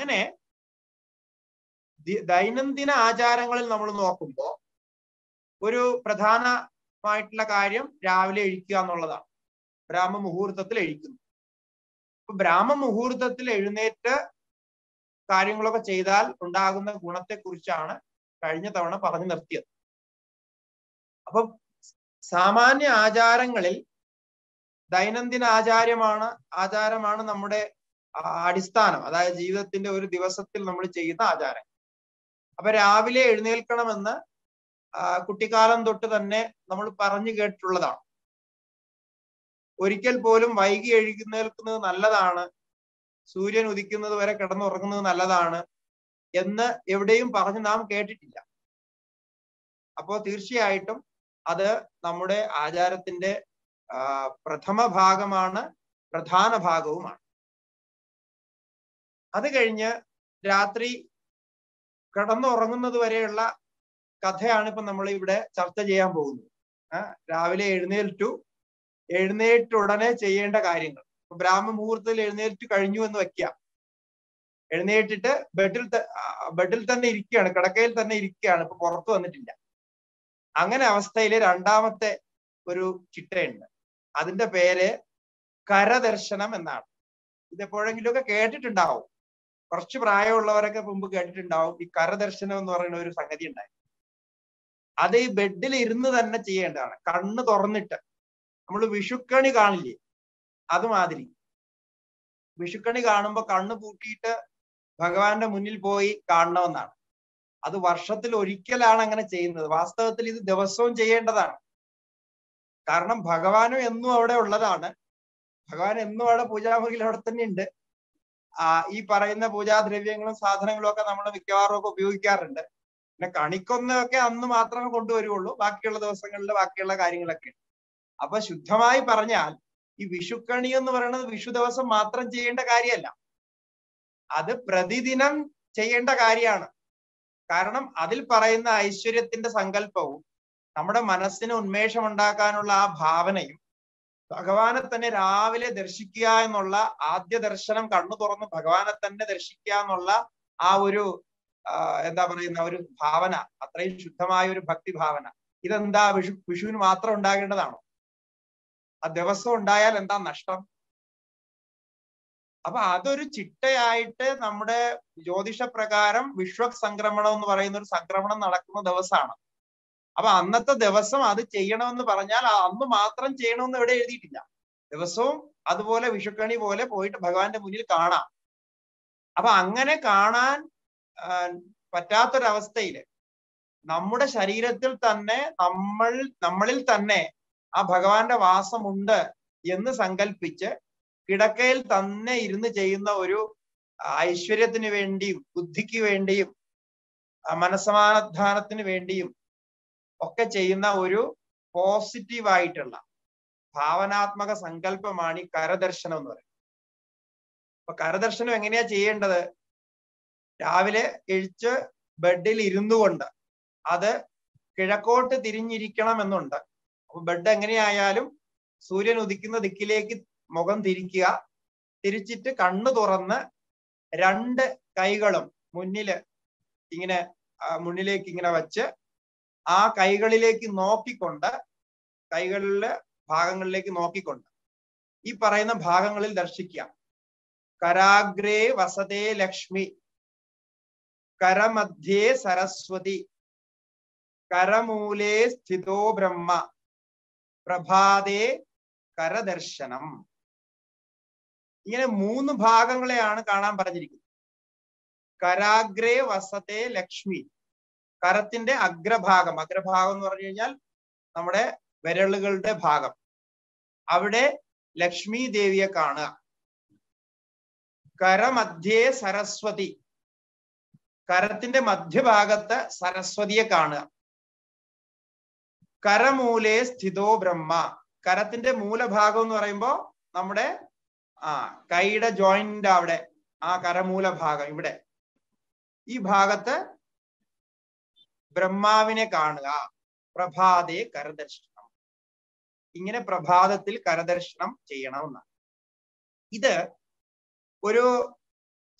അങ്ങനെ ദി- ദൈനംദിന ആചാരങ്ങളിൽ നമ്മൾ നോക്കുമ്പോൾ ഒരു പ്രധാനമായിട്ടുള്ള കാര്യം രാവിലെ എഴിക്കുക എന്നുള്ളതാണ് ബ്രാഹ്മ മുഹൂർത്തത്തിൽ എഴിക്കുന്നു അപ്പൊ ബ്രാഹ്മ മുഹൂർത്തത്തിൽ എഴുന്നേറ്റ് കാര്യങ്ങളൊക്കെ ചെയ്താൽ ഉണ്ടാകുന്ന ഗുണത്തെക്കുറിച്ചാണ് കഴിഞ്ഞ തവണ പറഞ്ഞു നിർത്തിയത് അപ്പൊ സാമാന്യ ആചാരങ്ങളിൽ ദൈനംദിന ആചാര്യമാണ് ആചാരമാണ് നമ്മുടെ ആ- അടിസ്ഥാനം അതായത് ജീവിതത്തിന്റെ ഒരു ദിവസത്തിൽ നമ്മൾ ചെയ്യുന്ന ആചാരം അപ്പൊ രാവിലെ എഴുന്നേൽക്കണമെന്ന് ആ, കുട്ടിക്കാലം തൊട്ട് തന്നെ നമ്മൾ പറഞ്ഞു കേട്ടിട്ടുള്ളതാണ് ഒരിക്കൽ പോലും വൈകി എഴുന്നേൽക്കുന്നത് നല്ലതാണ് സൂര്യൻ ഉദിക്കുന്നത് വരെ കിടന്നുറങ്ങുന്നത് നല്ലതാണ് എന്ന് എവിടെയും പറഞ്ഞ് നാം കേട്ടിട്ടില്ല അപ്പോൾ തീർച്ചയായിട്ടും അത് നമ്മുടെ ആചാരത്തിന്റെ ആ, പ്രഥമ ഭാഗമാണ് പ്രധാന ഭാഗവുമാണ് അത് കഴിഞ്ഞ് രാത്രി കിടന്നുറങ്ങുന്നത് വരെയുള്ള കഥയാണ് ഇപ്പൊ നമ്മൾ ഇവിടെ ചർച്ച ചെയ്യാൻ പോകുന്നത് ആ, രാവിലെ എഴുന്നേൽറ്റു എഴുന്നേറ്റ ഉടനെ ചെയ്യേണ്ട കാര്യങ്ങൾ ഇപ്പൊ ബ്രാഹ്മ മുഹൂർത്തത്തിൽ എഴുന്നേറ്റ് കഴിഞ്ഞു എന്ന് വെക്കാം എഴുന്നേറ്റിട്ട് ബെഡിൽ ത- ആ, ബെഡിൽ തന്നെ ഇരിക്കുകയാണ് കിടക്കയിൽ തന്നെ ഇരിക്കുകയാണ് ഇപ്പൊ പുറത്തു വന്നിട്ടില്ല അങ്ങനെ അവസ്ഥയിൽ രണ്ടാമത്തെ ഒരു ചിട്ടയുണ്ട് അതിന്റെ പേര് കരദർശനം എന്നാണ് ഇത് എപ്പോഴെങ്കിലുമൊക്കെ കേട്ടിട്ടുണ്ടാവും കുറച്ച് പ്രായമുള്ളവരൊക്കെ മുമ്പ് കേട്ടിട്ടുണ്ടാവും ഈ കരദർശനം എന്ന് പറയുന്ന ഒരു സംഗതി ഉണ്ടായി അത് ഈ ബെഡിൽ ഇരുന്ന് തന്നെ ചെയ്യേണ്ടതാണ് കണ്ണ് തുറന്നിട്ട് നമ്മൾ വിഷുക്കണി കാണില്ലേ അതുമാതിരി വിഷുക്കണി കാണുമ്പോ കണ്ണ് പൂട്ടിയിട്ട് ഭഗവാന്റെ മുന്നിൽ പോയി കാണണമെന്നാണ് അത് വർഷത്തിൽ ഒരിക്കലാണ് അങ്ങനെ ചെയ്യുന്നത് വാസ്തവത്തിൽ ഇത് ദിവസവും ചെയ്യേണ്ടതാണ് കാരണം ഭഗവാനും എന്നും അവിടെ ഉള്ളതാണ് ഭഗവാൻ എന്നും അവിടെ പൂജാമുറിയിൽ അവിടെ തന്നെ ഉണ്ട് ആ ഈ പറയുന്ന പൂജാദ്രവ്യങ്ങളും സാധനങ്ങളും ഒക്കെ നമ്മൾ മിക്കവാറും ഒക്കെ ഉപയോഗിക്കാറുണ്ട് പിന്നെ കണിക്കൊന്നൊക്കെ അന്ന് മാത്രമേ കൊണ്ടുവരുള്ളൂ ബാക്കിയുള്ള ദിവസങ്ങളിൽ ബാക്കിയുള്ള കാര്യങ്ങളൊക്കെ ഉണ്ട് അപ്പൊ ശുദ്ധമായി പറഞ്ഞാൽ ഈ വിഷുക്കണി എന്ന് പറയുന്നത് വിഷു ദിവസം മാത്രം ചെയ്യേണ്ട കാര്യമല്ല അത് പ്രതിദിനം ചെയ്യേണ്ട കാര്യമാണ് കാരണം അതിൽ പറയുന്ന ഐശ്വര്യത്തിന്റെ സങ്കല്പവും നമ്മുടെ മനസ്സിന് ഉന്മേഷം ഉണ്ടാക്കാനുള്ള ആ ഭാവനയും ഭഗവാനെ തന്നെ രാവിലെ ദർശിക്കുക എന്നുള്ള ആദ്യ ദർശനം കണ്ണു തുറന്ന് ഭഗവാനെ തന്നെ ദർശിക്കുക എന്നുള്ള ആ ഒരു ആ, എന്താ പറയുന്ന ഒരു ഭാവന അത്രയും ശുദ്ധമായ ഒരു ഭക്തി ഭാവന ഇതെന്താ വിഷു വിഷുവിന് മാത്രം ഉണ്ടാകേണ്ടതാണോ ആ ദിവസം ഉണ്ടായാൽ എന്താ നഷ്ടം അപ്പൊ അതൊരു ചിട്ടയായിട്ട് നമ്മുടെ ജ്യോതിഷ പ്രകാരം വിശ്വ സംക്രമണം എന്ന് പറയുന്ന ഒരു സംക്രമണം നടക്കുന്ന ദിവസമാണ് അപ്പൊ അന്നത്തെ ദിവസം അത് ചെയ്യണമെന്ന് പറഞ്ഞാൽ ആ അന്ന് മാത്രം ചെയ്യണമെന്ന് ഇവിടെ എഴുതിയിട്ടില്ല ദിവസവും അതുപോലെ വിഷുക്കണി പോലെ പോയിട്ട് ഭഗവാന്റെ മുന്നിൽ കാണാം അപ്പൊ അങ്ങനെ കാണാൻ ആ, പറ്റാത്തൊരവസ്ഥയില് നമ്മുടെ ശരീരത്തിൽ തന്നെ നമ്മൾ നമ്മളിൽ തന്നെ ആ ഭഗവാന്റെ വാസമുണ്ട് എന്ന് സങ്കല്പിച്ച് കിടക്കയിൽ തന്നെ ഇരുന്ന് ചെയ്യുന്ന ഒരു ഐശ്വര്യത്തിന് വേണ്ടിയും ബുദ്ധിക്ക് വേണ്ടിയും ആ, മനസ്സമാധാനത്തിന് വേണ്ടിയും ഒക്കെ ചെയ്യുന്ന ഒരു പോസിറ്റീവ് ആയിട്ടുള്ള ഭാവനാത്മക സങ്കല്പമാണ് ഈ കരദർശനം എന്ന് പറയുന്നത് അപ്പൊ കരദർശനം എങ്ങനെയാ ചെയ്യേണ്ടത് രാവിലെ എഴിച്ച് ബെഡിൽ ഇരുന്നു കൊണ്ട് അത് കിഴക്കോട്ട് തിരിഞ്ഞിരിക്കണം എന്നുണ്ട് അപ്പൊ ബെഡ് എങ്ങനെയായാലും സൂര്യൻ ഉദിക്കുന്ന ദിക്കിലേക്ക് മുഖം തിരിക്കുക തിരിച്ചിട്ട് കണ്ണു തുറന്ന് രണ്ട് കൈകളും മുന്നില് ഇങ്ങനെ ആ, മുന്നിലേക്ക് ഇങ്ങനെ വച്ച് ആ കൈകളിലേക്ക് നോക്കിക്കൊണ്ട് കൈകളിലെ ഭാഗങ്ങളിലേക്ക് നോക്കിക്കൊണ്ട് ഈ പറയുന്ന ഭാഗങ്ങളിൽ ദർശിക്കുക കരാഗ്രേ വസതേ ലക്ഷ്മി കരമധ്യേ സരസ്വതി കരമൂലേ സ്ഥിതോ ബ്രഹ്മ പ്രഭാതേ കരദർശനം ഇങ്ങനെ മൂന്ന് ഭാഗങ്ങളെയാണ് കാണാൻ പറഞ്ഞിരിക്കുന്നത് കരാഗ്രേ വസത്തെ ലക്ഷ്മി കരത്തിന്റെ അഗ്രഭാഗം അഗ്രഭാഗം എന്ന് പറഞ്ഞു കഴിഞ്ഞാൽ നമ്മുടെ വിരലുകളുടെ ഭാഗം അവിടെ ലക്ഷ്മി ദേവിയെ കാണുക കരമധ്യേ സരസ്വതി കരത്തിന്റെ മധ്യഭാഗത്ത് സരസ്വതിയെ കാണുക കരമൂലേ സ്ഥിതോ ബ്രഹ്മ കരത്തിന്റെ മൂലഭാഗം എന്ന് പറയുമ്പോ നമ്മുടെ ആ കൈയുടെ ജോയിന്റ് അവിടെ ആ കരമൂല ഭാഗം ഇവിടെ ഈ ഭാഗത്ത് ബ്രഹ്മാവിനെ കാണുക പ്രഭാതേ കരദർശനം ഇങ്ങനെ പ്രഭാതത്തിൽ കരദർശനം ചെയ്യണമെന്നാണ് ഇത് ഒരു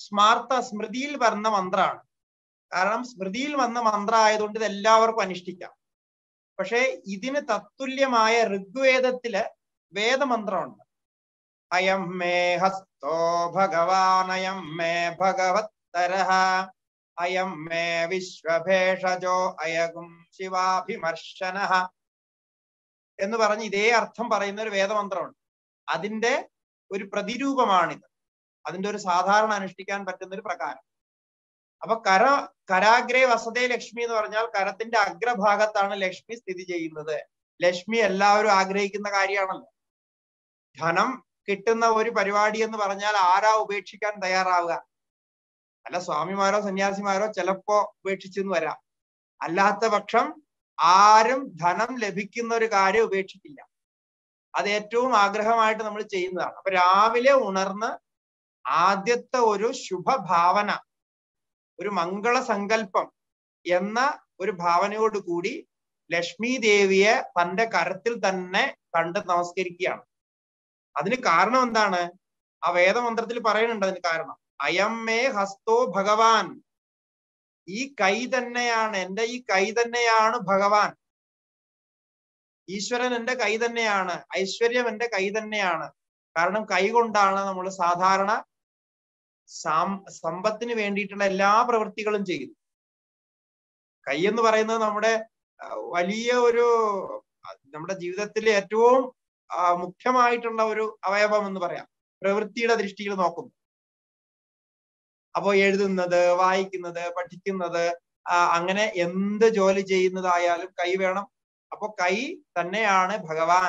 സ്മാർത്ത സ്മൃതിയിൽ വരുന്ന മന്ത്രമാണ് കാരണം സ്മൃതിയിൽ വന്ന മന്ത്രം ആയതുകൊണ്ട് ഇത് എല്ലാവർക്കും അനുഷ്ഠിക്കാം പക്ഷേ ഇതിന് തത്തുല്യമായ ഋഗ്വേദത്തില് വേദമന്ത്രമുണ്ട് അയം മേ ഹസ്തോ ഭഗവാനയം മേ ഭഗവത്തരഃ അയം മേ വിശ്വഭേഷജോ അയകും ശിവാഭിമർശന എന്ന് പറഞ്ഞ് ഇതേ അർത്ഥം പറയുന്ന ഒരു വേദമന്ത്രമുണ്ട് അതിന്റെ ഒരു പ്രതിരൂപമാണിത് അതിന്റെ ഒരു സാധാരണ അനുഷ്ഠിക്കാൻ പറ്റുന്ന ഒരു പ്രകാരം അപ്പൊ കര കരാഗ്രേ വസതേ ലക്ഷ്മി എന്ന് പറഞ്ഞാൽ കരത്തിന്റെ അഗ്രഭാഗത്താണ് ലക്ഷ്മി സ്ഥിതി ചെയ്യുന്നത് ലക്ഷ്മി എല്ലാവരും ആഗ്രഹിക്കുന്ന കാര്യമാണല്ലോ ധനം കിട്ടുന്ന ഒരു പരിപാടി എന്ന് പറഞ്ഞാൽ ആരാ ഉപേക്ഷിക്കാൻ തയ്യാറാവുക അല്ല സ്വാമിമാരോ സന്യാസിമാരോ ചിലപ്പോ ഉപേക്ഷിച്ചെന്ന് വരാം അല്ലാത്ത പക്ഷം ആരും ധനം ലഭിക്കുന്ന ഒരു കാര്യം ഉപേക്ഷിക്കില്ല അത് ഏറ്റവും ആഗ്രഹമായിട്ട് നമ്മൾ ചെയ്യുന്നതാണ് അപ്പൊ രാവിലെ ഉണർന്ന് ആദ്യത്തെ ഒരു ശുഭഭാവന ഒരു മംഗള സങ്കല്പം എന്ന ഒരു ഭാവനയോട് കൂടി ലക്ഷ്മി ദേവിയെ തന്റെ കരത്തിൽ തന്നെ കണ്ട് നമസ്കരിക്കുകയാണ് അതിന് കാരണം എന്താണ് ആ വേദമന്ത്രത്തിൽ പറയുന്നുണ്ട് അതിന് കാരണം അയം മേ ഹസ്തോ ഭഗവാൻ ഈ കൈ തന്നെയാണ് എന്റെ ഈ കൈ തന്നെയാണ് ഭഗവാൻ ഈശ്വരൻ എന്റെ കൈ തന്നെയാണ് ഐശ്വര്യം എന്റെ കൈ തന്നെയാണ് കാരണം കൈ കൊണ്ടാണ് നമ്മൾ സാധാരണ സാം സമ്പത്തിന് വേണ്ടിയിട്ടുള്ള എല്ലാ പ്രവൃത്തികളും ചെയ്യുന്നത് കൈ എന്ന് പറയുന്നത് നമ്മുടെ വലിയ ഒരു നമ്മുടെ ജീവിതത്തിലെ ഏറ്റവും മുഖ്യമായിട്ടുള്ള ഒരു അവയവം എന്ന് പറയാം പ്രവൃത്തിയുടെ ദൃഷ്ടിയിൽ നോക്കുന്നു അപ്പോ എഴുതുന്നത് വായിക്കുന്നത് പഠിക്കുന്നത് അങ്ങനെ എന്ത് ജോലി ചെയ്യുന്നതായാലും കൈ വേണം അപ്പൊ കൈ തന്നെയാണ് ഭഗവാൻ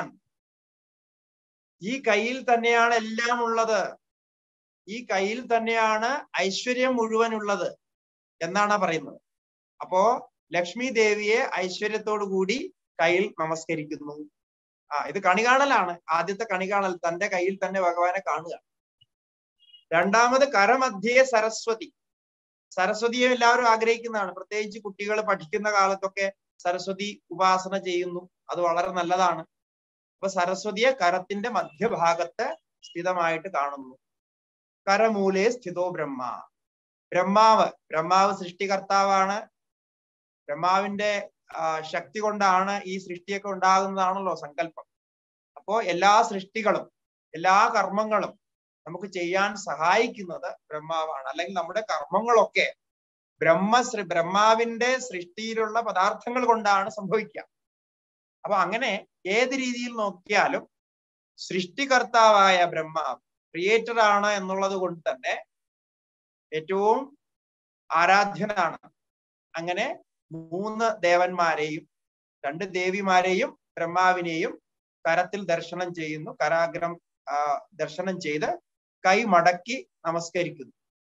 ഈ കയ്യിൽ തന്നെയാണ് എല്ലാം ഉള്ളത് ഈ കയ്യിൽ തന്നെയാണ് ഐശ്വര്യം മുഴുവൻ ഉള്ളത് എന്നാണ് പറയുന്നത് അപ്പോ ലക്ഷ്മി ദേവിയെ ഐശ്വര്യത്തോടു കൂടി കയ്യിൽ നമസ്കരിക്കുന്നു ആ ഇത് കണി കാണലാണ് ആദ്യത്തെ കണി കാണൽ തന്റെ കയ്യിൽ തന്നെ ഭഗവാനെ കാണുക രണ്ടാമത് കരമധ്യേ സരസ്വതി സരസ്വതിയെ എല്ലാവരും ആഗ്രഹിക്കുന്നതാണ് പ്രത്യേകിച്ച് കുട്ടികൾ പഠിക്കുന്ന കാലത്തൊക്കെ സരസ്വതി ഉപാസന ചെയ്യുന്നു അത് വളരെ നല്ലതാണ് അപ്പൊ സരസ്വതിയെ കരത്തിന്റെ മധ്യഭാഗത്ത് സ്ഥിതമായിട്ട് കാണുന്നു കരമൂലെ സ്ഥിതോ ബ്രഹ്മ ബ്രഹ്മാവ് ബ്രഹ്മാവ് സൃഷ്ടികർത്താവാണ് ബ്രഹ്മാവിന്റെ ശക്തി കൊണ്ടാണ് ഈ സൃഷ്ടിയൊക്കെ ഉണ്ടാകുന്നതാണല്ലോ സങ്കല്പം അപ്പോ എല്ലാ സൃഷ്ടികളും എല്ലാ കർമ്മങ്ങളും നമുക്ക് ചെയ്യാൻ സഹായിക്കുന്നത് ബ്രഹ്മാവാണ് അല്ലെങ്കിൽ നമ്മുടെ കർമ്മങ്ങളൊക്കെ ബ്രഹ്മ ബ്രഹ്മാവിന്റെ സൃഷ്ടിയിലുള്ള പദാർത്ഥങ്ങൾ കൊണ്ടാണ് സംഭവിക്കുക അപ്പൊ അങ്ങനെ ഏത് രീതിയിൽ നോക്കിയാലും സൃഷ്ടികർത്താവായ ബ്രഹ്മാവ് ക്രിയേറ്റർ ആണ് എന്നുള്ളത് കൊണ്ട് തന്നെ ഏറ്റവും ആരാധ്യനാണ് അങ്ങനെ മൂന്ന് ദേവന്മാരെയും രണ്ട് ദേവിമാരെയും ബ്രഹ്മാവിനെയും കരത്തിൽ ദർശനം ചെയ്യുന്നു കരാഗ്രം ദർശനം ചെയ്ത് കൈ മടക്കി നമസ്കരിക്കുന്നു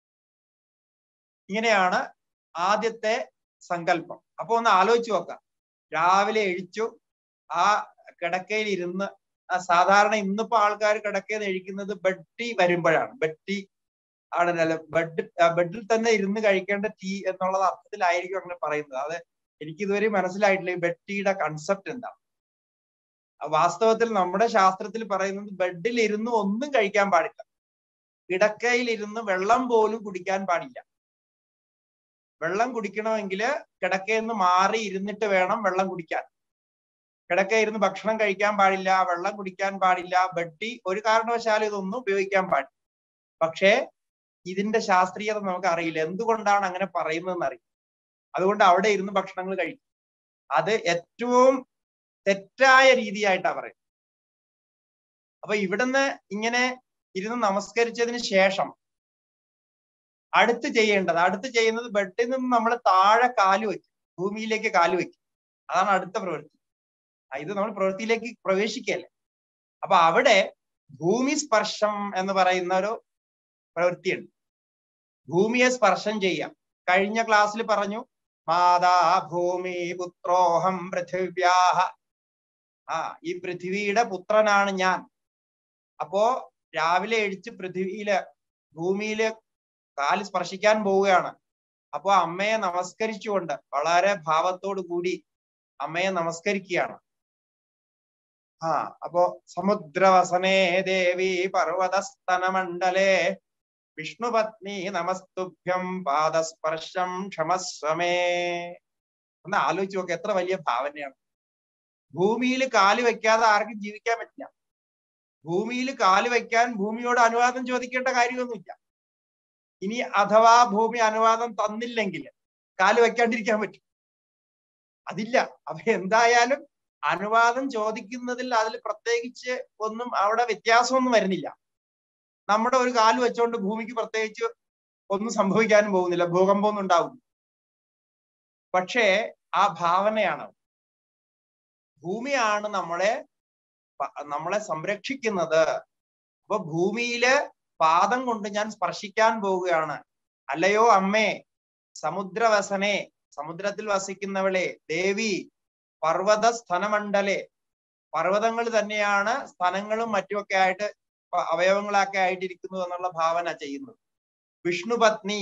ഇങ്ങനെയാണ് ആദ്യത്തെ സങ്കല്പം അപ്പൊ ഒന്ന് ആലോചിച്ച് നോക്കാം രാവിലെ എഴിച്ചു ആ കിടക്കയിൽ ഇരുന്ന് ആ സാധാരണ ഇന്നിപ്പോ ആൾക്കാർ കിടക്കയിൽ എഴിക്കുന്നത് ബെഡ്ടി വരുമ്പോഴാണ് ബെഡ്ടി ആണല്ലോ ബെഡ് ബെഡിൽ തന്നെ ഇരുന്ന് കഴിക്കേണ്ട ടീ എന്നുള്ളത് അർത്ഥത്തിലായിരിക്കും അങ്ങനെ പറയുന്നത് അത് എനിക്ക് ഇതുവരെ മനസ്സിലായിട്ടില്ല ഈ ബെഡ് കൺസെപ്റ്റ് എന്താണ് വാസ്തവത്തിൽ നമ്മുടെ ശാസ്ത്രത്തിൽ പറയുന്നത് ബെഡിൽ ഇരുന്ന് ഒന്നും കഴിക്കാൻ പാടില്ല കിടക്കയിൽ ഇരുന്ന് വെള്ളം പോലും കുടിക്കാൻ പാടില്ല വെള്ളം കുടിക്കണമെങ്കിൽ കിടക്കയിൽ നിന്ന് മാറി ഇരുന്നിട്ട് വേണം വെള്ളം കുടിക്കാൻ കിടക്കയിരുന്ന് ഭക്ഷണം കഴിക്കാൻ പാടില്ല വെള്ളം കുടിക്കാൻ പാടില്ല ബഡ്ഡി ഒരു കാരണവശാലും ഇതൊന്നും ഉപയോഗിക്കാൻ പാടില്ല പക്ഷേ ഇതിന്റെ ശാസ്ത്രീയത നമുക്ക് അറിയില്ല എന്തുകൊണ്ടാണ് അങ്ങനെ പറയുന്നതെന്ന് അറിയില്ല അതുകൊണ്ട് അവിടെ ഇരുന്ന് ഭക്ഷണങ്ങൾ കഴിക്കും അത് ഏറ്റവും തെറ്റായ രീതിയായിട്ടാ പറയുന്നത് അപ്പൊ ഇവിടുന്ന് ഇങ്ങനെ ഇരുന്ന് നമസ്കരിച്ചതിന് ശേഷം അടുത്ത് ചെയ്യേണ്ടത് അടുത്ത് ചെയ്യുന്നത് ബെഡിൽ നിന്ന് നമ്മൾ താഴെ കാല് വെക്കും ഭൂമിയിലേക്ക് കാല് വെക്കും അതാണ് അടുത്ത പ്രവൃത്തി ഇത് നമ്മൾ പ്രവൃത്തിയിലേക്ക് പ്രവേശിക്കല്ലേ അപ്പൊ അവിടെ ഭൂമി സ്പർശം എന്ന് പറയുന്ന ഒരു പ്രവൃത്തിയുണ്ട് ഭൂമിയെ സ്പർശം ചെയ്യാം കഴിഞ്ഞ ക്ലാസ്സിൽ പറഞ്ഞു മാതാ ഭൂമി പുത്രോഹം പൃഥിവ്യാഹ ആ ഈ പൃഥിവിയുടെ പുത്രനാണ് ഞാൻ അപ്പോ രാവിലെ എഴിച്ച് പൃഥിവിയില് ഭൂമിയില് കാല് സ്പർശിക്കാൻ പോവുകയാണ് അപ്പോ അമ്മയെ നമസ്കരിച്ചുകൊണ്ട് വളരെ ഭാവത്തോടു കൂടി അമ്മയെ നമസ്കരിക്കുകയാണ് ആ അപ്പോ സമുദ്രവസനേ ദേവി പർവതസ്തന മണ്ഡലേ വിഷ്ണുപത്നി നമസ്തുഭ്യം പാദസ്പർശം ക്ഷമസ്വമേ ഒന്ന് ആലോചിച്ച് നോക്ക് എത്ര വലിയ ഭാവനയാണ് ഭൂമിയിൽ കാല് വെക്കാതെ ആർക്കും ജീവിക്കാൻ പറ്റില്ല ഭൂമിയിൽ കാല് വെക്കാൻ ഭൂമിയോട് അനുവാദം ചോദിക്കേണ്ട കാര്യമൊന്നുമില്ല ഇനി അഥവാ ഭൂമി അനുവാദം തന്നില്ലെങ്കിൽ കാല് വെക്കാണ്ടിരിക്കാൻ പറ്റും അതില്ല അപ്പൊ എന്തായാലും അനുവാദം ചോദിക്കുന്നതിൽ അതിൽ പ്രത്യേകിച്ച് ഒന്നും അവിടെ വ്യത്യാസമൊന്നും വരുന്നില്ല നമ്മുടെ ഒരു കാല് വെച്ചുകൊണ്ട് ഭൂമിക്ക് പ്രത്യേകിച്ച് ഒന്നും സംഭവിക്കാനും പോകുന്നില്ല ഭൂകമ്പമൊന്നും ഉണ്ടാവും പക്ഷേ ആ ഭാവനയാണ് ഭൂമിയാണ് നമ്മളെ നമ്മളെ സംരക്ഷിക്കുന്നത് അപ്പൊ ഭൂമിയില് പാദം കൊണ്ട് ഞാൻ സ്പർശിക്കാൻ പോവുകയാണ് അല്ലയോ അമ്മേ സമുദ്രവസനെ സമുദ്രത്തിൽ വസിക്കുന്നവളെ ദേവി പർവ്വത സ്ഥനമണ്ഡലെ പർവ്വതങ്ങൾ തന്നെയാണ് സ്ഥലങ്ങളും മറ്റുമൊക്കെ ആയിട്ട് അവയവങ്ങളൊക്കെ ആയിട്ടിരിക്കുന്നു എന്നുള്ള ഭാവന ചെയ്യുന്നത് വിഷ്ണുപത്നി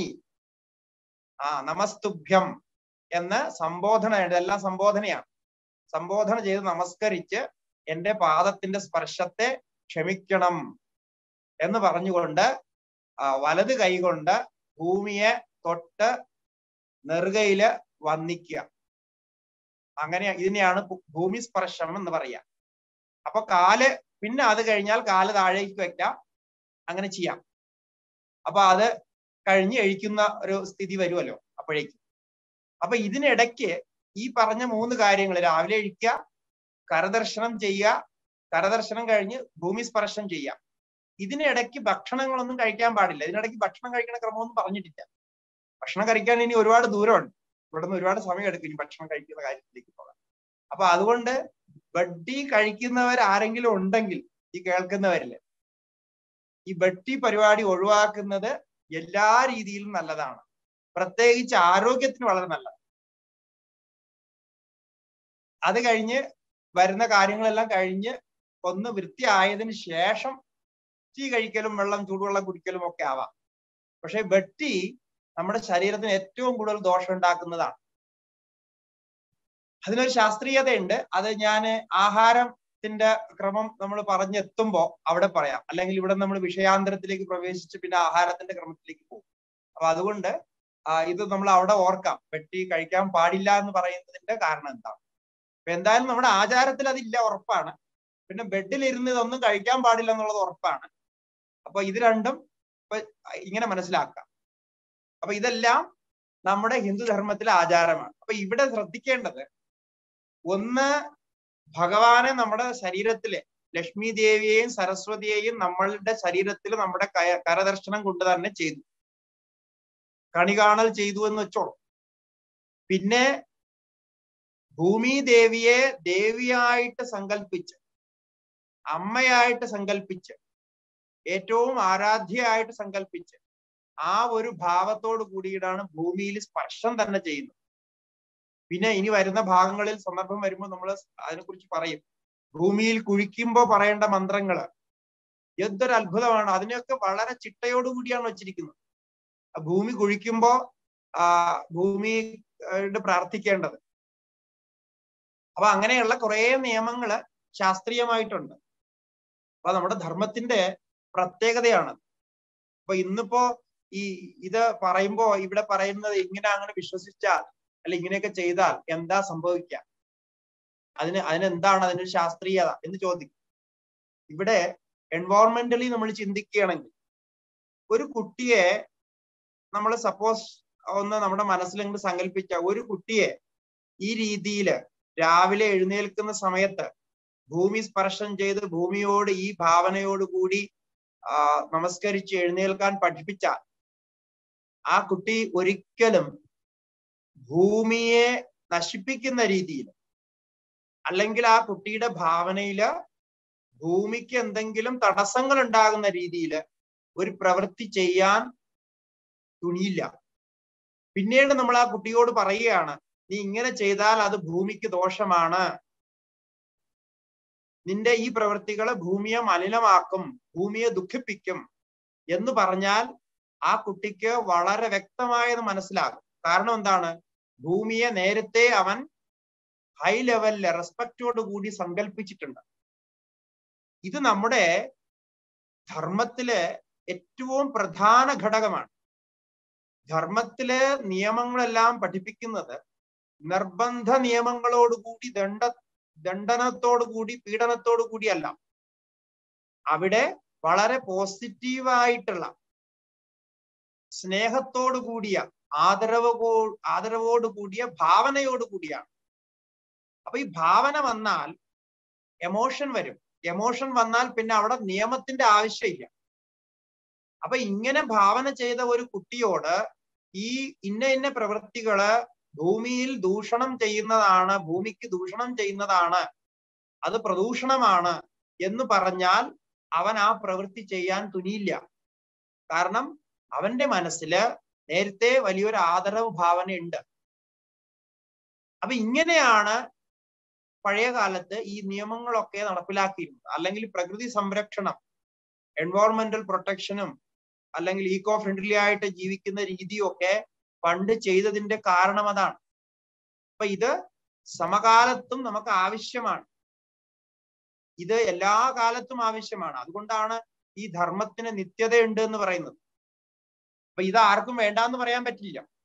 ആ നമസ്തുഭ്യം എന്ന് സംബോധന ഇതെല്ലാം സംബോധനയാണ് സംബോധന ചെയ്ത് നമസ്കരിച്ച് എന്റെ പാദത്തിന്റെ സ്പർശത്തെ ക്ഷമിക്കണം എന്ന് പറഞ്ഞുകൊണ്ട് വലത് കൈകൊണ്ട് ഭൂമിയെ തൊട്ട് നെറുകയില് വന്നിക്കുക അങ്ങനെ ഇതിനെയാണ് ഭൂമി സ്പർശം എന്ന് പറയാ അപ്പൊ കാല് പിന്നെ അത് കഴിഞ്ഞാൽ കാല് താഴേക്ക് വെക്കാം അങ്ങനെ ചെയ്യാം അപ്പൊ അത് കഴിഞ്ഞ് എഴിക്കുന്ന ഒരു സ്ഥിതി വരുമല്ലോ അപ്പോഴേക്കും അപ്പൊ ഇതിനിടയ്ക്ക് ഈ പറഞ്ഞ മൂന്ന് കാര്യങ്ങൾ രാവിലെ എഴിക്കുക കരദർശനം ചെയ്യുക കരദർശനം കഴിഞ്ഞ് ഭൂമി സ്പർശം ചെയ്യാം ഇതിനിടയ്ക്ക് ഭക്ഷണങ്ങളൊന്നും കഴിക്കാൻ പാടില്ല ഇതിനിടയ്ക്ക് ഭക്ഷണം കഴിക്കുന്ന ക്രമമൊന്നും പറഞ്ഞിട്ടില്ല ഭക്ഷണം കഴിക്കാൻ ഇനി ഒരുപാട് ദൂരമുണ്ട് ഇവിടെ നിന്ന് ഒരുപാട് സമയം എടുക്കും ഇനി ഭക്ഷണം കഴിക്കുന്ന കാര്യത്തിലേക്ക് പോകാൻ അപ്പൊ അതുകൊണ്ട് ബഡ്ഡി കഴിക്കുന്നവർ ആരെങ്കിലും ഉണ്ടെങ്കിൽ ഈ കേൾക്കുന്നവരില് ഈ ബഡ്ഡി പരിപാടി ഒഴിവാക്കുന്നത് എല്ലാ രീതിയിലും നല്ലതാണ് പ്രത്യേകിച്ച് ആരോഗ്യത്തിന് വളരെ നല്ലതാണ് അത് കഴിഞ്ഞ് വരുന്ന കാര്യങ്ങളെല്ലാം കഴിഞ്ഞ് ഒന്ന് വൃത്തിയായതിനു ശേഷം ടീ കഴിക്കലും വെള്ളം ചൂടുവെള്ളം കുടിക്കലും ഒക്കെ ആവാം പക്ഷെ ബട്ടി നമ്മുടെ ശരീരത്തിന് ഏറ്റവും കൂടുതൽ ദോഷം ഉണ്ടാക്കുന്നതാണ് അതിനൊരു ശാസ്ത്രീയതയുണ്ട് അത് ഞാൻ ആഹാരത്തിന്റെ ക്രമം നമ്മൾ പറഞ്ഞെത്തുമ്പോ അവിടെ പറയാം അല്ലെങ്കിൽ ഇവിടെ നമ്മൾ വിഷയാന്തരത്തിലേക്ക് പ്രവേശിച്ച് പിന്നെ ആഹാരത്തിന്റെ ക്രമത്തിലേക്ക് പോകും അപ്പൊ അതുകൊണ്ട് ഇത് നമ്മൾ അവിടെ ഓർക്കാം വെട്ടി കഴിക്കാൻ പാടില്ല എന്ന് പറയുന്നതിന്റെ കാരണം എന്താണ് അപ്പൊ എന്തായാലും നമ്മുടെ ആചാരത്തിൽ അതില്ല ഉറപ്പാണ് പിന്നെ ബെഡിൽ ഇരുന്ന് ഇതൊന്നും കഴിക്കാൻ പാടില്ല എന്നുള്ളത് ഉറപ്പാണ് അപ്പൊ ഇത് രണ്ടും ഇപ്പൊ ഇങ്ങനെ മനസ്സിലാക്കാം അപ്പൊ ഇതെല്ലാം നമ്മുടെ ഹിന്ദു ധർമ്മത്തിലെ ആചാരമാണ് അപ്പൊ ഇവിടെ ശ്രദ്ധിക്കേണ്ടത് ഒന്ന് ഭഗവാനെ നമ്മുടെ ശരീരത്തില് ലക്ഷ്മി ദേവിയെയും സരസ്വതിയെയും നമ്മളുടെ ശരീരത്തിൽ നമ്മുടെ കരദർശനം കൊണ്ട് തന്നെ ചെയ്തു കണി കാണൽ ചെയ്തു എന്ന് വെച്ചോളൂ പിന്നെ ഭൂമി ദേവിയെ ദേവിയായിട്ട് സങ്കല്പിച്ച് അമ്മയായിട്ട് സങ്കല്പിച്ച് ഏറ്റവും ആരാധ്യയായിട്ട് സങ്കല്പിച്ച് ആ ഒരു ഭാവത്തോട് കൂടിയിട്ടാണ് ഭൂമിയിൽ സ്പർശം തന്നെ ചെയ്യുന്നത് പിന്നെ ഇനി വരുന്ന ഭാഗങ്ങളിൽ സന്ദർഭം വരുമ്പോൾ നമ്മൾ അതിനെക്കുറിച്ച് പറയും ഭൂമിയിൽ കുഴിക്കുമ്പോൾ പറയേണ്ട മന്ത്രങ്ങള് എന്തൊരു അത്ഭുതമാണ് അതിനെയൊക്കെ വളരെ ചിട്ടയോടുകൂടിയാണ് വെച്ചിരിക്കുന്നത് ഭൂമി കുഴിക്കുമ്പോ ആ ഭൂമിയോട് പ്രാർത്ഥിക്കേണ്ടത് അപ്പൊ അങ്ങനെയുള്ള കുറെ നിയമങ്ങള് ശാസ്ത്രീയമായിട്ടുണ്ട് അപ്പൊ നമ്മുടെ ധർമ്മത്തിന്റെ പ്രത്യേകതയാണ് അപ്പൊ ഇന്നിപ്പോ ഈ ഇത് പറയുമ്പോ ഇവിടെ പറയുന്നത് ഇങ്ങനെ അങ്ങനെ വിശ്വസിച്ചാൽ അല്ല ഇങ്ങനെയൊക്കെ ചെയ്താൽ എന്താ സംഭവിക്കുക അതിന് അതിനെന്താണ് അതിനൊരു ശാസ്ത്രീയത എന്ന് ചോദിക്കും ഇവിടെ എൻവോൺമെന്റലി നമ്മൾ ചിന്തിക്കുകയാണെങ്കിൽ ഒരു കുട്ടിയെ നമ്മൾ സപ്പോസ് ഒന്ന് നമ്മുടെ മനസ്സിലെങ്കിൽ സങ്കല്പിച്ച ഒരു കുട്ടിയെ ഈ രീതിയിൽ രാവിലെ എഴുന്നേൽക്കുന്ന സമയത്ത് ഭൂമി സ്പർശം ചെയ്ത് ഭൂമിയോട് ഈ ഭാവനയോട് കൂടി ആ നമസ്കരിച്ച് എഴുന്നേൽക്കാൻ പഠിപ്പിച്ചാൽ ആ കുട്ടി ഒരിക്കലും ഭൂമിയെ നശിപ്പിക്കുന്ന രീതിയിൽ അല്ലെങ്കിൽ ആ കുട്ടിയുടെ ഭാവനയില് ഭൂമിക്ക് എന്തെങ്കിലും തടസ്സങ്ങൾ ഉണ്ടാകുന്ന രീതിയിൽ ഒരു പ്രവൃത്തി ചെയ്യാൻ തുണിയില്ല പിന്നീട് നമ്മൾ ആ കുട്ടിയോട് പറയുകയാണ് നീ ഇങ്ങനെ ചെയ്താൽ അത് ഭൂമിക്ക് ദോഷമാണ് നിന്റെ ഈ പ്രവൃത്തികളെ ഭൂമിയെ മലിനമാക്കും ഭൂമിയെ ദുഃഖിപ്പിക്കും എന്ന് പറഞ്ഞാൽ ആ കുട്ടിക്ക് വളരെ വ്യക്തമായത് മനസ്സിലാകും കാരണം എന്താണ് ഭൂമിയെ നേരത്തെ അവൻ ഹൈ ലെവലില് റെസ്പെക്റ്റോട് കൂടി സങ്കല്പിച്ചിട്ടുണ്ട് ഇത് നമ്മുടെ ധർമ്മത്തില് ഏറ്റവും പ്രധാന ഘടകമാണ് ധർമ്മത്തിലെ നിയമങ്ങളെല്ലാം പഠിപ്പിക്കുന്നത് നിർബന്ധ നിയമങ്ങളോടുകൂടി ദണ്ഡ ദണ്ഡനത്തോടുകൂടി പീഡനത്തോടു കൂടിയല്ല അവിടെ വളരെ പോസിറ്റീവായിട്ടുള്ള സ്നേഹത്തോടു കൂടിയ ആദരവ് ആദരവോട് കൂടിയ ഭാവനയോട് കൂടിയാണ് അപ്പൊ ഈ ഭാവന വന്നാൽ എമോഷൻ വരും എമോഷൻ വന്നാൽ പിന്നെ അവിടെ നിയമത്തിന്റെ ആവശ്യമില്ല അപ്പൊ ഇങ്ങനെ ഭാവന ചെയ്ത ഒരു കുട്ടിയോട് ഈ ഇന്ന ഇന്ന പ്രവൃത്തികള് ഭൂമിയിൽ ദൂഷണം ചെയ്യുന്നതാണ് ഭൂമിക്ക് ദൂഷണം ചെയ്യുന്നതാണ് അത് പ്രദൂഷണമാണ് എന്ന് പറഞ്ഞാൽ അവൻ ആ പ്രവൃത്തി ചെയ്യാൻ തുനിയില്ല കാരണം അവന്റെ മനസ്സില് നേരത്തെ വലിയൊരു ആദരവ് ഭാവനയുണ്ട് അപ്പൊ ഇങ്ങനെയാണ് പഴയ കാലത്ത് ഈ നിയമങ്ങളൊക്കെ നടപ്പിലാക്കിയിരുന്നത് അല്ലെങ്കിൽ പ്രകൃതി സംരക്ഷണം എൻവയോൺമെന്റൽ പ്രൊട്ടക്ഷനും അല്ലെങ്കിൽ ഈക്കോ ഫ്രണ്ട്ലി ആയിട്ട് ജീവിക്കുന്ന രീതിയൊക്കെ പണ്ട് ചെയ്തതിന്റെ കാരണം അതാണ് അപ്പൊ ഇത് സമകാലത്തും നമുക്ക് ആവശ്യമാണ് ഇത് എല്ലാ കാലത്തും ആവശ്യമാണ് അതുകൊണ്ടാണ് ഈ ധർമ്മത്തിന് നിത്യതയുണ്ട് എന്ന് പറയുന്നത് അപ്പൊ ഇത് ആർക്കും വേണ്ട എന്ന് പറയാൻ പറ്റില്ല